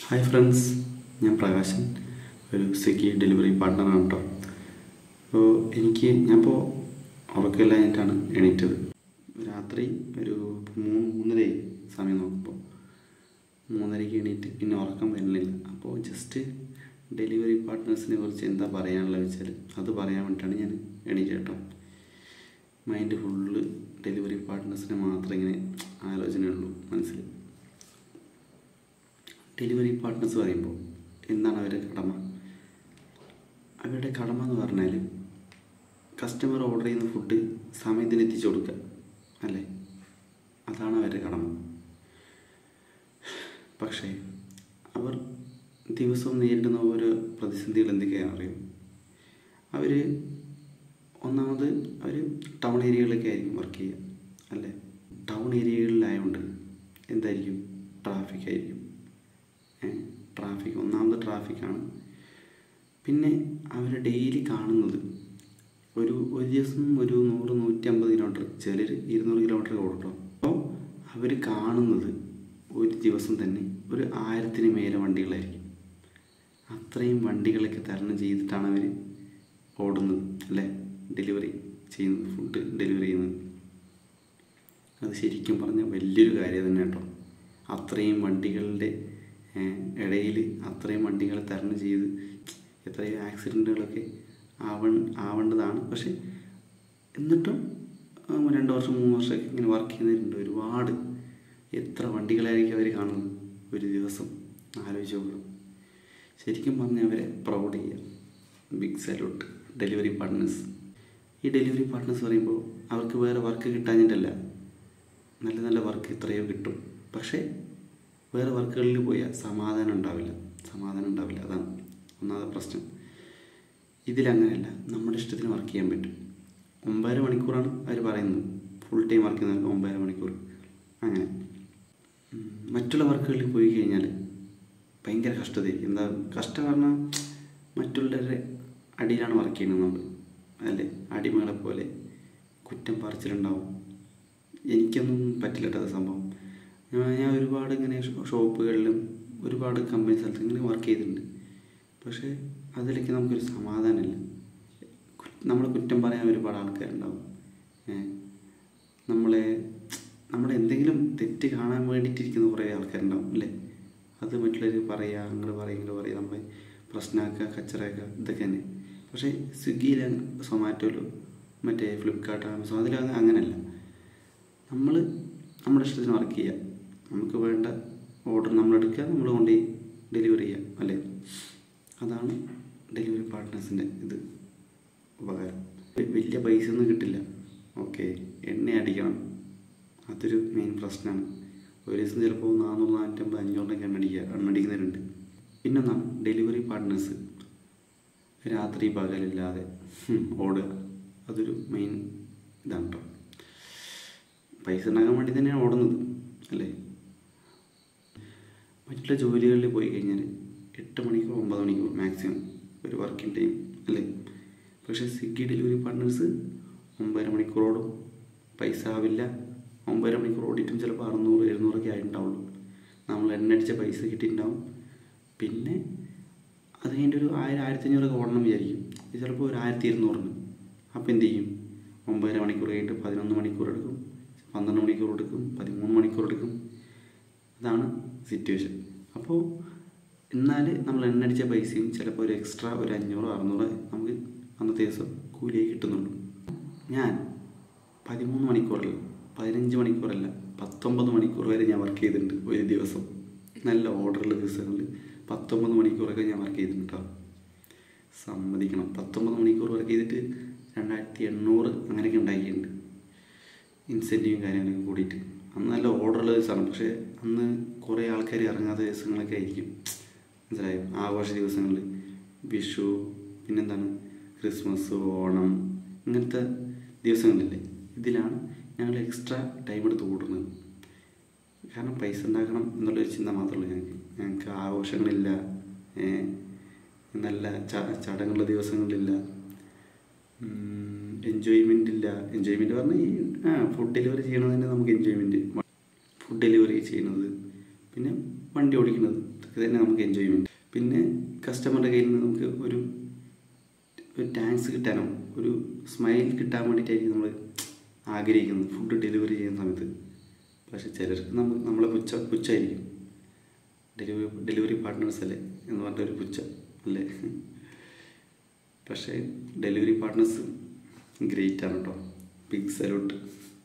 Hi friends ഞാൻ പ്രകാശൻ ഒരു Swiggy delivery പാർട്ട്ണറാണ് കേട്ടോ അപ്പോൾ എനിക്ക് ഞാനിപ്പോൾ ഉറക്കമില്ലാഞ്ഞിട്ടാണ് എണീറ്റത് രാത്രി ഒരു മൂന്ന് മൂന്നരയായി സമയം നോക്കുമ്പോൾ മൂന്നരയ്ക്ക് എണീറ്റ് പിന്നെ ഉറക്കം വരുന്നില്ല അപ്പോൾ ജസ്റ്റ് ഡെലിവറി പാർട്ട്നേഴ്സിനെ കുറിച്ച് എന്താ പറയാനുള്ളത് വെച്ചാൽ അത് പറയാൻ വേണ്ടിയിട്ടാണ് ഞാൻ എണീറ്റത് കേട്ടോ മൈൻഡ് ഫുള്ള് ഡെലിവറി പാർട്ട്നേഴ്സിനെ മാത്രമേ ഇങ്ങനെ ആലോചനയുള്ളൂ മനസ്സിൽ ഡെലിവറി പാർട്ട്നേഴ്സ് പറയുമ്പോൾ എന്താണ് അവരുടെ കടമ അവരുടെ കടമ എന്ന് പറഞ്ഞാൽ കസ്റ്റമർ ഓർഡർ ചെയ്യുന്ന ഫുഡ് സമയത്തിന് എത്തിച്ചു കൊടുക്കുക അല്ലേ അതാണ് അവരുടെ കടമ പക്ഷേ അവർ ദിവസവും നേരിടുന്ന ഓരോ പ്രതിസന്ധികൾ എന്തൊക്കെയാണെന്ന് അറിയും അവർ ഒന്നാമത് അവർ ടൗൺ ഏരിയകളിലൊക്കെ ആയിരിക്കും വർക്ക് ചെയ്യുക അല്ലേ ടൗൺ ഏരിയകളിലായതുകൊണ്ട് എന്തായിരിക്കും ട്രാഫിക് ആയിരിക്കും ട്രാഫിക് ഒന്നാമത് ട്രാഫിക്കാണ് പിന്നെ അവർ ഡെയിലി കാണുന്നത് ഒരു ഒരു ദിവസം ഒരു നൂറ് നൂറ്റി അമ്പത് കിലോമീറ്റർ ചിലർ ഇരുന്നൂറ് കിലോമീറ്റർ ഓടട്ടോ അപ്പോൾ അവർ കാണുന്നത് ഒരു ദിവസം തന്നെ ഒരു ആയിരത്തിന് മേലെ വണ്ടികളായിരിക്കും അത്രയും വണ്ടികളൊക്കെ തരണം ചെയ്തിട്ടാണ് അവർ ഓടുന്നത് അല്ലേ ഡെലിവറി ചെയ്യുന്നത് ഫുഡ് ഡെലിവറി ചെയ്യുന്നത് അത് ശരിക്കും പറഞ്ഞാൽ വലിയൊരു കാര്യം തന്നെ കേട്ടോ അത്രയും വണ്ടികളുടെ ഇടയിൽ അത്രയും വണ്ടികളെ തരണം ചെയ്ത് എത്രയോ ആക്സിഡൻറ്റുകളൊക്കെ ആവ ആവേണ്ടതാണ് പക്ഷെ എന്നിട്ടും രണ്ട് വർഷം മൂന്ന് വർഷമൊക്കെ ഇങ്ങനെ വർക്ക് ചെയ്യുന്നവരുണ്ട് ഒരുപാട് എത്ര വണ്ടികളായിരിക്കും അവർ കാണുന്നത് ഒരു ദിവസം ആലോചിച്ച് നോക്കണം ശരിക്കും പറഞ്ഞാൽ അവരെ പ്രൗഡ് ചെയ്യുക ബിഗ് സല്യൂട്ട് ഡെലിവറി പാർട്ട്നേഴ്സ് ഈ ഡെലിവറി പാർട്ട്നേഴ്സ് പറയുമ്പോൾ അവർക്ക് വേറെ വർക്ക് കിട്ടാഞ്ഞിട്ടല്ല നല്ല നല്ല വർക്ക് എത്രയോ കിട്ടും പക്ഷേ വേറെ വർക്കുകളിൽ പോയാൽ സമാധാനം ഉണ്ടാവില്ല സമാധാനം ഉണ്ടാവില്ല അതാണ് ഒന്നാമത്തെ പ്രശ്നം ഇതിലങ്ങനെയല്ല നമ്മുടെ ഇഷ്ടത്തിന് വർക്ക് ചെയ്യാൻ പറ്റും ഒമ്പതര മണിക്കൂറാണ് അവർ പറയുന്നത് ഫുൾ ടൈം വർക്ക് ചെയ്യുന്നവർക്ക് ഒമ്പതര മണിക്കൂർ അങ്ങനെ മറ്റുള്ള വർക്കുകളിൽ പോയി കഴിഞ്ഞാൽ ഭയങ്കര കഷ്ടതയായിരിക്കും എന്താ കഷ്ടം പറഞ്ഞാൽ മറ്റുള്ളവരുടെ അടിയിലാണ് വർക്ക് ചെയ്യുന്നത് നമ്മൾ അല്ലേ അടിമകളെ പോലെ കുറ്റം പറിച്ചിലുണ്ടാവും എനിക്കൊന്നും പറ്റില്ല കേട്ടോ സംഭവം ഞാൻ ഒരുപാട് ഇങ്ങനെ ഷോപ്പുകളിലും ഒരുപാട് കമ്പനി സ്ഥലത്ത് ഇങ്ങനെ വർക്ക് ചെയ്തിട്ടുണ്ട് പക്ഷേ അതിലേക്ക് നമുക്കൊരു സമാധാനമില്ല നമ്മളെ കുറ്റം പറയാൻ ഒരുപാട് ആൾക്കാരുണ്ടാവും നമ്മളെ നമ്മളെ എന്തെങ്കിലും തെറ്റ് കാണാൻ വേണ്ടിയിട്ടിരിക്കുന്ന കുറേ ആൾക്കാരുണ്ടാവും അല്ലേ അത് മറ്റുള്ളവർ പറയുക അങ്ങോട്ട് പറയുക ഇങ്ങോട്ട് പറയുക നമ്മളെ പ്രശ്നമാക്കുക കച്ചറാക്കുക ഇതൊക്കെ തന്നെ പക്ഷേ സ്വിഗ്ഗിയിൽ സൊമാറ്റോയിലോ മറ്റേ ഫ്ലിപ്കാർട്ട് ആമസോൺ അതിലൊന്നും അങ്ങനെയല്ല നമ്മൾ നമ്മുടെ ഇഷ്ടത്തിന് വർക്ക് ചെയ്യുക നമുക്ക് വേണ്ട ഓർഡർ നമ്മൾ എടുക്കുക നമ്മൾ കൊണ്ടുപോയി ഡെലിവറി ചെയ്യുക അല്ലേ അതാണ് ഡെലിവറി പാർട്ട്നേഴ്സിൻ്റെ ഇത് ഉപകാരം വലിയ പൈസ ഒന്നും കിട്ടില്ല ഓക്കെ എണ്ണ അടിക്കണം അതൊരു മെയിൻ പ്രശ്നമാണ് ഒരു ദിവസം ചിലപ്പോൾ നാനൂറ് നാനൂറ്റമ്പത് അഞ്ഞൂറിനൊക്കെ എണ്ണ അടിക്കുക എണ്ണ അടിക്കുന്നവരുണ്ട് പിന്നൊന്നാണ് ഡെലിവറി പാർട്ട്നേഴ്സ് രാത്രി പകലില്ലാതെ ഓടുക അതൊരു മെയിൻ ഇതാണ് കേട്ടോ പൈസ ഉണ്ടാക്കാൻ വേണ്ടി തന്നെയാണ് ഓടുന്നത് അല്ലേ മറ്റുള്ള ജോലികളിൽ പോയി കഴിഞ്ഞാൽ എട്ട് മണിക്കൂർ ഒമ്പത് മണിക്കൂർ മാക്സിമം ഒരു വർക്കിംഗ് ടൈം അല്ലേ പക്ഷേ സ്വിഗ്ഗി ഡെലിവറി പാർട്ട്നേഴ്സ് ഒമ്പതര മണിക്കൂറോടും പൈസ ആവില്ല ഒമ്പതര മണിക്കൂർ ഓടിയിട്ടും ചിലപ്പോൾ അറുന്നൂറ് എഴുന്നൂറൊക്കെ ആയിട്ടുണ്ടാവുള്ളൂ നമ്മൾ എണ്ണടിച്ച പൈസ കിട്ടിയിട്ടുണ്ടാവും പിന്നെ അത് കഴിഞ്ഞിട്ട് ഒരു ആയിരം ആയിരത്തി അഞ്ഞൂറൊക്കെ ഓടണം വിചാരിക്കും ചിലപ്പോൾ ഒരു ആയിരത്തി ഇരുന്നൂറിന് അപ്പോൾ എന്ത് ചെയ്യും ഒമ്പതര മണിക്കൂർ കഴിഞ്ഞിട്ട് പതിനൊന്ന് മണിക്കൂർ എടുക്കും പന്ത്രണ്ട് മണിക്കൂർ എടുക്കും പതിമൂന്ന് മണിക്കൂർ എടുക്കും അതാണ് സിറ്റുവേഷൻ അപ്പോൾ എന്നാൽ നമ്മൾ എണ്ണടിച്ച പൈസയും ചിലപ്പോൾ ഒരു എക്സ്ട്രാ ഒരു അഞ്ഞൂറോ അറുന്നൂറോ നമുക്ക് അന്നത്തെ ദിവസം കൂലിയായി കിട്ടുന്നുള്ളൂ ഞാൻ പതിമൂന്ന് മണിക്കൂറല്ല പതിനഞ്ച് മണിക്കൂറല്ല പത്തൊമ്പത് മണിക്കൂർ വരെ ഞാൻ വർക്ക് ചെയ്തിട്ടുണ്ട് ഒരു ദിവസം നല്ല ഓർഡറുള്ള ദിവസങ്ങളിൽ പത്തൊമ്പത് മണിക്കൂറൊക്കെ ഞാൻ വർക്ക് ചെയ്തിട്ടുണ്ട് കേട്ടോ സമ്മതിക്കണം പത്തൊമ്പത് മണിക്കൂർ വർക്ക് ചെയ്തിട്ട് രണ്ടായിരത്തി എണ്ണൂറ് അങ്ങനെയൊക്കെ ഉണ്ടാക്കിയിട്ടുണ്ട് ഇൻസെൻറ്റീവും കാര്യങ്ങളൊക്കെ കൂടിയിട്ട് അന്ന് നല്ല ഓർഡറുള്ള ദിവസമാണ് പക്ഷേ അന്ന് കുറേ ആൾക്കാർ ഇറങ്ങാത്ത ദിവസങ്ങളൊക്കെ ആയിരിക്കും മനസ്സിലായോ ആഘോഷ ദിവസങ്ങളിൽ വിഷു പിന്നെന്താണ് ക്രിസ്മസ് ഓണം ഇങ്ങനത്തെ ദിവസങ്ങളില്ലേ ഇതിലാണ് ഞങ്ങൾ എക്സ്ട്രാ ടൈം എടുത്ത് കൂടുന്നത് കാരണം പൈസ ഉണ്ടാക്കണം എന്നുള്ളൊരു ചിന്ത മാത്രമേ ഞങ്ങൾക്ക് ഞങ്ങൾക്ക് ആഘോഷങ്ങളില്ല നല്ല ചടങ്ങുള്ള ദിവസങ്ങളില്ല എൻജോയ്മെൻ്റ് ഇല്ല എൻജോയ്മെൻറ്റ് പറഞ്ഞാൽ ഈ ആ ഫുഡ് ഡെലിവറി ചെയ്യണത് തന്നെ നമുക്ക് എൻജോയ്മെൻറ്റ് ഫുഡ് ഡെലിവറി ചെയ്യുന്നത് പിന്നെ വണ്ടി ഓടിക്കുന്നത് ഇതൊക്കെ അതൊക്കെ തന്നെ നമുക്ക് എൻജോയ്മെൻറ്റ് പിന്നെ കസ്റ്റമറുടെ കയ്യിൽ നിന്ന് നമുക്ക് ഒരു ഒരു താങ്ക്സ് കിട്ടാനോ ഒരു സ്മൈൽ കിട്ടാൻ വേണ്ടിയിട്ടായിരിക്കും നമ്മൾ ആഗ്രഹിക്കുന്നത് ഫുഡ് ഡെലിവറി ചെയ്യുന്ന സമയത്ത് പക്ഷെ ചിലർക്ക് നമ്മൾ നമ്മളെ പുച്ഛ പുച്ഛായിരിക്കും ഡെലിവറി ഡെലിവറി പാർട്ട്നേഴ്സ് അല്ലേ എന്ന് പറഞ്ഞ ഒരു പുച്ഛം അല്ലേ പക്ഷേ ഡെലിവറി പാർട്ട്നേഴ്സ് ഗ്രേറ്റ് ആണ് കേട്ടോ ബിഗ് സല്യൂട്ട്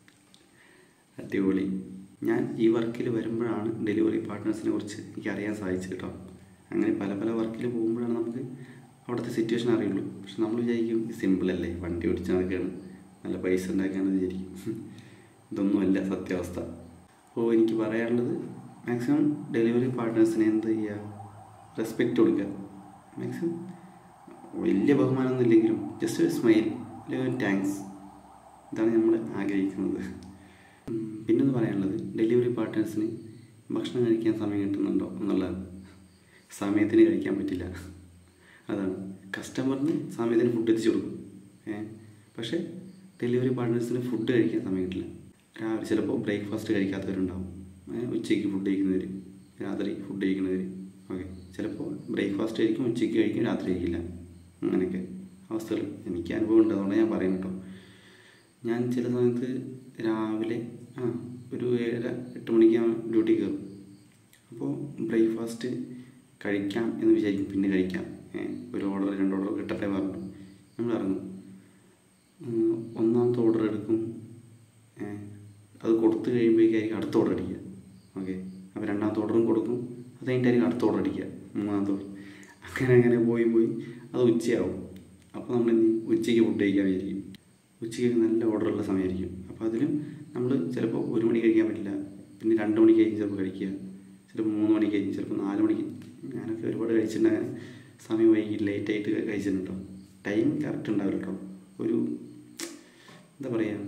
അടിപൊളി ഞാൻ ഈ വർക്കിൽ വരുമ്പോഴാണ് ഡെലിവറി പാർട്ട്നേഴ്സിനെ കുറിച്ച് എനിക്ക് അറിയാൻ സാധിച്ചത് കേട്ടോ അങ്ങനെ പല പല വർക്കിൽ പോകുമ്പോഴാണ് നമുക്ക് അവിടുത്തെ സിറ്റുവേഷൻ അറിയുള്ളൂ പക്ഷെ നമ്മൾ വിചാരിക്കും സിമ്പിളല്ലേ വണ്ടി ഓടിച്ച് നടക്കുകയാണ് നല്ല പൈസ ഉണ്ടാക്കുകയാണെന്ന് വിചാരിക്കും ഇതൊന്നുമല്ല സത്യാവസ്ഥ അപ്പോൾ എനിക്ക് പറയാനുള്ളത് മാക്സിമം ഡെലിവറി പാർട്ട്നേഴ്സിനെ എന്ത് ചെയ്യുക റെസ്പെക്റ്റ് കൊടുക്കുക മാക്സിമം വലിയ ബഹുമാനമൊന്നും ഇല്ലെങ്കിലും ജസ്റ്റ് ഒരു സ്മൈൽ അല്ലെങ്കിൽ ഒരു താങ്ക്സ് ഇതാണ് നമ്മൾ ആഗ്രഹിക്കുന്നത് ഉം, പിന്നൊന്ന് പറയാനുള്ളത് ഡെലിവറി പാർട്ട്നേഴ്സിന് ഭക്ഷണം കഴിക്കാൻ സമയം കിട്ടുന്നുണ്ടോ എന്നുള്ളതാണ് സമയത്തിന് കഴിക്കാൻ പറ്റില്ല അതാണ് കസ്റ്റമറിന് സമയത്തിന് ഫുഡ് എത്തിച്ചു കൊടുക്കും ഏ പക്ഷേ ഡെലിവറി പാർട്ട്നേഴ്സിന് ഫുഡ് കഴിക്കാൻ സമയം കിട്ടില്ല രാവിലെ ചിലപ്പോൾ ബ്രേക്ക്ഫാസ്റ്റ് കഴിക്കാത്തവരുണ്ടാവും ഏ, ഉച്ചയ്ക്ക് ഫുഡ് കഴിക്കുന്നവർ രാത്രി ഫുഡ് കഴിക്കുന്നവർ ഓക്കെ ചിലപ്പോൾ ബ്രേക്ക്ഫാസ്റ്റ് കഴിക്കും ഉച്ചയ്ക്ക് കഴിക്കും രാത്രി കഴിക്കില്ല അങ്ങനെയൊക്കെ അവസ്ഥകൾ എനിക്ക് അനുഭവം ഉണ്ട് അതുകൊണ്ട് ഞാൻ പറയും കേട്ടോ ഞാൻ ചില സമയത്ത് രാവിലെ ആ ഒരു ഏഴര എട്ട് മണിക്ക് ഞാൻ ഡ്യൂട്ടി കയറും അപ്പോൾ ബ്രേക്ക്ഫാസ്റ്റ് കഴിക്കാം എന്ന് വിചാരിക്കും പിന്നെ കഴിക്കാം ഏ, ഒരു ഓർഡർ രണ്ട് ഓർഡർ കിട്ടട്ടെ പറഞ്ഞു നമ്മൾ ഇറങ്ങും ഉം, ഒന്നാമത്തെ ഓർഡർ എടുക്കും ഏ, അത് കൊടുത്തു കഴിയുമ്പോഴേക്കായിരിക്കും അടുത്ത ഓർഡർ അടിക്കുക ഓക്കെ അപ്പോൾ രണ്ടാമത്തെ ഓർഡറും കൊടുക്കും അത് കഴിഞ്ഞിട്ടായിരിക്കും അടുത്ത ഓർഡർ അടിക്കുക മൂന്നാമത്തെ ഓർഡർ അങ്ങനെ അങ്ങനെ പോയി പോയി അത് ഉച്ചയാവും അപ്പോൾ നമ്മൾ എന്ത് ചെയ്യും? ഉച്ചയ്ക്ക് ഫുഡ് കഴിക്കാൻ വിചാരിക്കും ഉച്ചയ്ക്ക് നല്ല ഓർഡറുള്ള സമയമായിരിക്കും അപ്പോൾ അതിലും നമ്മൾ ചിലപ്പോൾ ഒരു മണി കഴിക്കാൻ പറ്റില്ല പിന്നെ രണ്ട് മണിക്ക് കഴിഞ്ഞ് ചിലപ്പോൾ കഴിക്കുക ചിലപ്പോൾ മൂന്ന് മണിക്ക് കഴിഞ്ഞ് ചിലപ്പോൾ നാല് മണിക്ക് ഞാനൊക്കെ ഒരുപാട് കഴിച്ചിട്ടുണ്ട് അങ്ങനെ സമയം വൈകി ലേറ്റായിട്ട് കഴിച്ചിട്ടുണ്ട് കേട്ടോ ടൈം കറക്റ്റ് ഉണ്ടാവില്ല കേട്ടോ ഒരു എന്താ പറയുക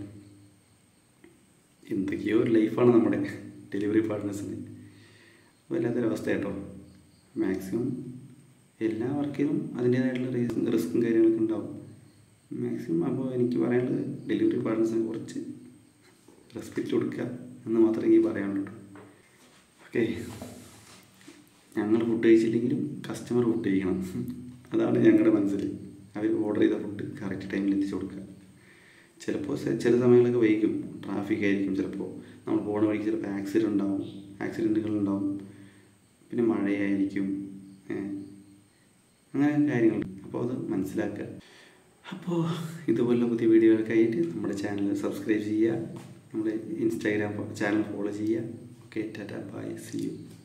എന്തൊക്കെയോ ഒരു ലൈഫാണ് നമ്മുടെ ഡെലിവറി പാർട്ട്നേഴ്സിന് വല്ലാത്തൊരവസ്ഥ കേട്ടോ മാക്സിമം എല്ലാ വർക്കിനും അതിൻ്റേതായിട്ടുള്ള റിസ്ക്കും കാര്യങ്ങളൊക്കെ ഉണ്ടാവും മാക്സിമം അപ്പോൾ എനിക്ക് പറയാനുള്ളത് ഡെലിവറി പാർട്ട്നേഴ്സിനെ കുറിച്ച് റെസ്പെക്റ്റ് കൊടുക്കുക എന്ന് മാത്രമേ എനിക്ക് പറയാനുള്ളൂ ഓക്കെ ഞങ്ങൾ ഫുഡ് കഴിച്ചില്ലെങ്കിലും കസ്റ്റമർ ഫുഡ് കഴിക്കണം അതാണ് ഞങ്ങളുടെ മനസ്സിൽ അവർ ഓർഡർ ചെയ്ത ഫുഡ് കറക്റ്റ് ടൈമിൽ എത്തിച്ചു കൊടുക്കുക ചിലപ്പോൾ സ- ചില സമയങ്ങളൊക്കെ വൈകും ട്രാഫിക് ആയിരിക്കും ചിലപ്പോൾ നമ്മൾ പോണ വഴിക്ക് ചിലപ്പോൾ ആക്സിഡൻ്റ് ഉണ്ടാവും ആക്സിഡൻറ്റുകൾ ഉണ്ടാവും പിന്നെ മഴയായിരിക്കും ഏ, അങ്ങനെ കാര്യങ്ങൾ അപ്പോൾ അത് മനസ്സിലാക്കുക അപ്പോൾ ഇതുപോലുള്ള പുതിയ വീഡിയോകൾക്കായിട്ട് നമ്മുടെ ചാനൽ സബ്സ്ക്രൈബ് ചെയ്യുക നമ്മുടെ ഇൻസ്റ്റാഗ്രാം ചാനൽ ഫോളോ ചെയ്യുക okay tata bye see U